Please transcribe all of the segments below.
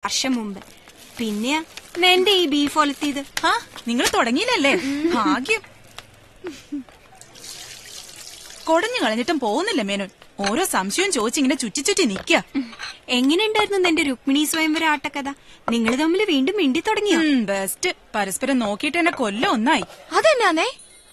വർഷം മുമ്പ് പിന്നെയാ എന്റെ ഈ ബീഫ് ഒലത്തിയത് ആ നിങ്ങൾ തുടങ്ങിയില്ലല്ലേ ഭാഗ്യം കൊടഞ്ഞു കളഞ്ഞിട്ടും പോകുന്നില്ല മേനോൻ ഓരോ സംശയവും ചോദിച്ചിങ്ങനെ ചുറ്റി ചുറ്റി നിക്ക എങ്ങനെയുണ്ടായിരുന്നു എന്റെ രുക്മിണി സ്വയംവര ആട്ടക്കഥ നിങ്ങൾ തമ്മിൽ വീണ്ടും മിണ്ടി തുടങ്ങിയോ ബെസ്റ്റ് പരസ്പരം നോക്കിയിട്ട് എന്നെ കൊല്ലം ഒന്നായി അതെന്നാന്നേ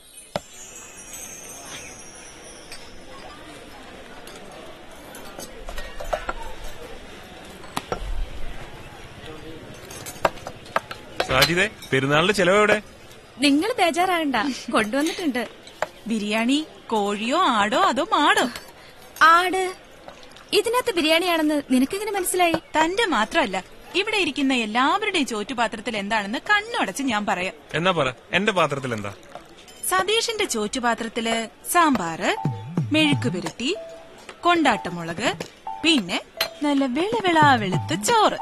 സാജിദേ പെരുന്നാളിന്റെ ചെലവെവിടെ നിങ്ങൾ ബേജാറാകണ്ട കൊണ്ടുവന്നിട്ടുണ്ട് ബിരിയാണി കോഴിയോ ആടോ അതോ മാടോ ആട് ഇതിനകത്ത് ബിരിയാണിയാണെന്ന് നിനക്കെങ്ങനെ മനസ്സിലായി തന്റെ മാത്രമല്ല ഇവിടെ ഇരിക്കുന്ന എല്ലാവരുടെയും ചോറ്റുപാത്രത്തിൽ എന്താണെന്ന് കണ്ണുടച്ച് ഞാൻ പറയാം എന്നാ പറ എന്റെ പാത്രത്തിൽ എന്താ സതീഷിന്റെ ചോറ്റുപാത്രത്തില് സാമ്പാറ് മെഴുക്ക് പുരട്ടി കൊണ്ടാട്ടമുളക് പിന്നെ നല്ല വെളവെളാ വെളുത്ത ചോറ്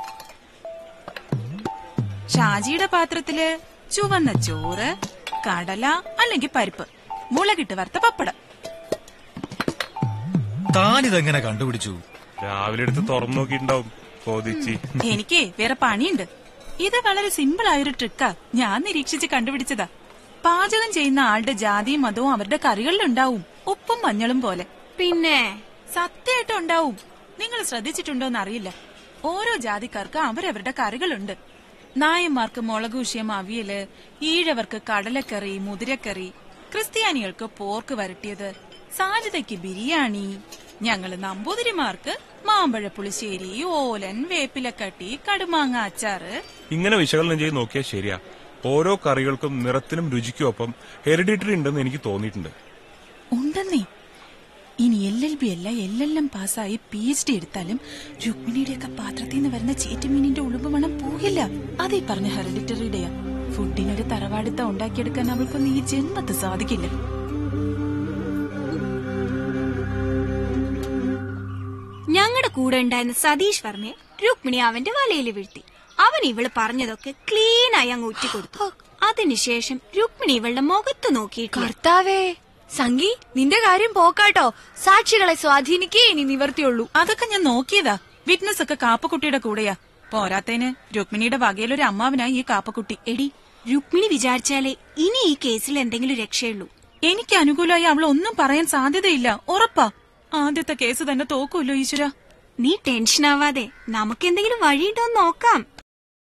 ഷാജിയുടെ പാത്രത്തില് ചുവന്ന ചോറ് കടല അല്ലെങ്കിൽ പരിപ്പ് മുളകിട്ട് വറുത്ത പപ്പടം താനിതെങ്ങനെ കണ്ടുപിടിച്ചു രാവിലെ എടുത്ത് തുറന്നു നോക്കിയിട്ടുണ്ടാവും കൊതിച്ച് എനിക്ക് വേറെ പണിയുണ്ട് ഇത് വളരെ സിമ്പിൾ ആയൊരു ട്രിക്കാ ഞാൻ നിരീക്ഷിച്ച് കണ്ടുപിടിച്ചതാ പാചകം ചെയ്യുന്ന ആളുടെ ജാതിയും മതവും അവരുടെ കറികളിലുണ്ടാവും ഉപ്പും മഞ്ഞളും പോലെ പിന്നെ സത്യമായിട്ടും ഉണ്ടാവും നിങ്ങൾ ശ്രദ്ധിച്ചിട്ടുണ്ടോന്ന് അറിയില്ല ഓരോ ജാതിക്കാർക്ക് അവരവരുടെ കറികളുണ്ട് നായന്മാർക്ക് മുളകൂഷ്യം അവിയല് ഈഴവർക്ക് കടലക്കറി മുതിരക്കറി ക്രിസ്ത്യാനികൾക്ക് പോർക്ക് വരട്ടിയത് സാജിതയ്ക്ക് ബിരിയാണി ഞങ്ങള് നമ്പൂതിരിമാർക്ക് മാമ്പഴ പുളിശ്ശേരി ഓലൻ വേപ്പിലക്കട്ടി കടുമാങ്ങ അച്ചാറ് ഇങ്ങനെ വിശകലനം ചെയ്ത് നോക്കിയാൽ ശരിയാ ഓരോ കറികൾക്കും നിറത്തിനും രുചിക്കും ഒപ്പം ഹെറിഡിറ്ററി ഉണ്ടെന്ന് എനിക്ക് തോന്നിയിട്ടുണ്ട് ഉണ്ടെന്നേ ഇനി എൽ എൽ ബി അല്ല എൽ എൽ എം പാസ്സായി പി എച്ച് ഡി എടുത്താലും രുക്മിണിയുടെയൊക്കെ പാത്രത്തിൽ നിന്ന് വരുന്ന ചീറ്റുമീനിന്റെ ഉളുമ്പ് മണം പോകില്ല അതേ പറഞ്ഞ ഹെറിഡിറ്ററിയുടെയാ ഫുഡിനൊരു തറവാടിത്ത ഉണ്ടാക്കിയെടുക്കാൻ അവൾക്കൊന്നും ഈ ജന്മത്ത് സാധിക്കില്ല ഞങ്ങളുടെ കൂടെ ഉണ്ടായിരുന്ന സതീഷ് വർമ്മയെ രുക്മിണി അവന്റെ വലയിൽ വീഴ്ത്തി അവൻ ഇവള് പറഞ്ഞതൊക്കെ ക്ലീൻ ആയി അങ്ങ് ഊറ്റിക്കൊടുത്തു അതിനുശേഷം രുക്മിണി ഇവളുടെ മുഖത്ത് നോക്കിയിട്ട് കർത്താവേ സംഗി നിന്റെ കാര്യം പോക്കാട്ടോ സാക്ഷികളെ സ്വാധീനിക്കേ ഇനി നിവർത്തിയുള്ളൂ അതൊക്കെ ഞാൻ നോക്കിയതാ വിറ്റ്നസ് ഒക്കെ കാപ്പക്കുട്ടിയുടെ കൂടെയാ പോരാത്തേന് രുക്മിണിയുടെ വകയിലൊരു അമ്മാവനായി ഈ കാപ്പക്കുട്ടി എടി രുക്മിണി വിചാരിച്ചാലേ ഇനി ഈ കേസിൽ എന്തെങ്കിലും രക്ഷയുള്ളൂ എനിക്ക് അനുകൂലമായി അവൾ ഒന്നും പറയാൻ സാധ്യതയില്ല ഉറപ്പാ ആദ്യത്തെ കേസ് തന്നെ തോക്കൂല്ലോ ഈശ്വര നീ ടെൻഷൻ ആവാതെ നമുക്ക് എന്തെങ്കിലും വഴിയുണ്ടോ എന്ന് നോക്കാം